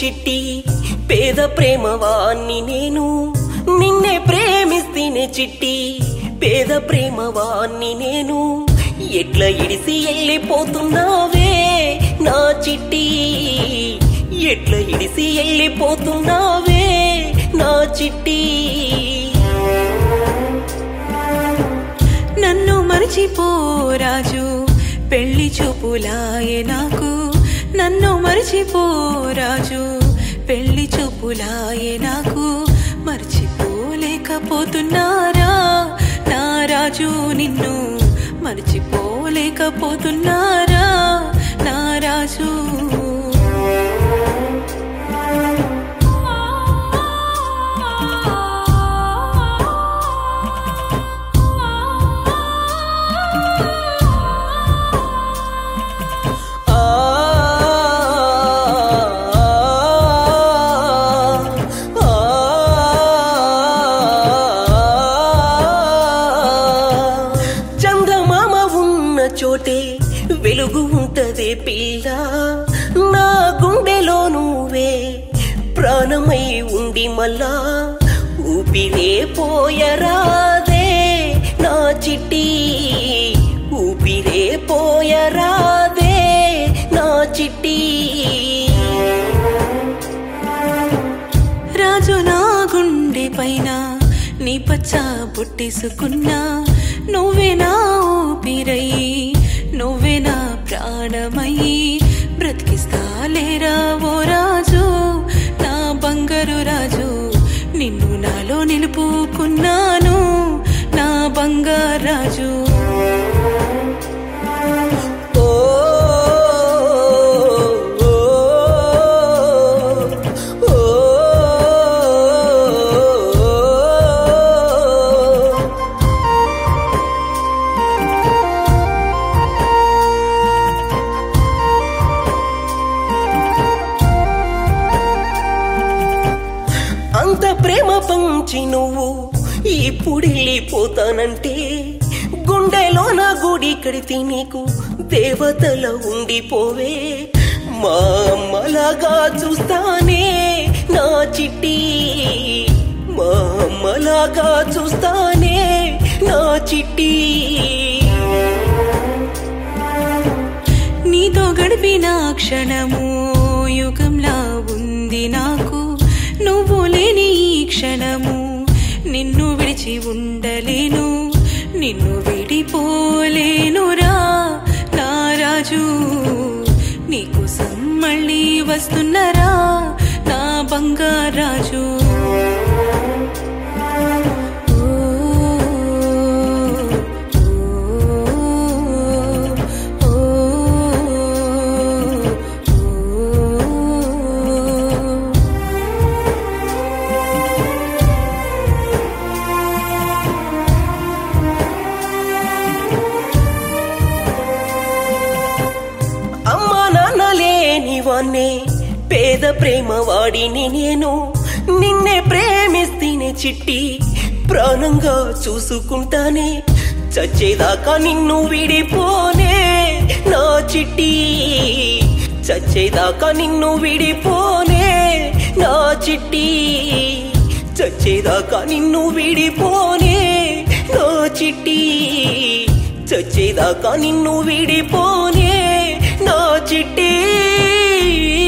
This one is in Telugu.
చిట్టి పేద ప్రేమవాణ్ణి నేను నిన్నే ప్రేమిస్తేనే చిట్టి పేద ప్రేమవాణ్ణి నేను ఎట్లా ఇడిసి వెళ్ళిపోతున్నావే నా చిట్టి ఎట్లా ఇడిసి వెళ్ళిపోతున్నావే నా చిట్టి నన్ను మరచిపోరాజు పెళ్లి చూపులాయే నాకు నన్ను మరచిపోరాజు పెళ్లి చూపులాయే నాకు మర్చిపోలేకపోతున్నారా నా రాజు నిన్ను మర్చిపోలేకపోతున్నారా నా రాజు ఆ చందమామ ఉన్న చోటే వెలుగు ఉంటదే పిల్ల నా గుండెలో నువ్వే ప్రాణమై ఉండి మళ్ళా ఊపిరే పోయరాదే నా చిట్టి ఊపిరే పోయరాదే నా చిట్టి రాజు నా గుండె పైన నీ పచ్చ బుట్టేసుకున్నా నువ్వే నా ఊపిరై నువ్వే నా ప్రాణమై బ్రతికిస్తాలేరా ఓ రాజు నా బంగారు రాజు నిన్ను నాలో నిలుపుకున్నాను నా బంగారు రాజు ఓ ఓ ఓ అంత ప్రేమ పంచి నువ్వు ఇప్పుడు వెళ్ళిపోతానంటే గుండెలో నా గుడి కడితే నీకు దేవతల ఉండిపోవే మా అమ్మలాగా చూస్తానే నా చిట్టి మా అమ్మలాగా చూస్తానే నా చిట్టి నీతో గడిపిన క్షణము యుగంలా ఉంది నాకు నువ్వు లేని ఈ క్షణము నిన్ను విడిచి ఉండలేను నిన్ను విడిపోలేనురా నా రాజు నీకోసం మళ్ళీ వస్తున్నరా నా బంగారాజు ఓ, ఓ, ఓ, ఓ. అమ్మ నాన్న లేని వాన్నే పేద ప్రేమ వాడిని నేను నిన్నే ప్రేమిస్తేనే చిట్టి ప్రాణంగా చూసుకుంటానే చచ్చేదాకా నిన్ను విడిపోనే నా చిట్టి చచ్చేదాకా నిన్ను విడిపోనే నా చిట్టి చచ్చేదాకా నిన్ను విడిపోనే నా చిట్టి చచ్చేదాకా నిన్ను విడిపోనే నా చిట్టి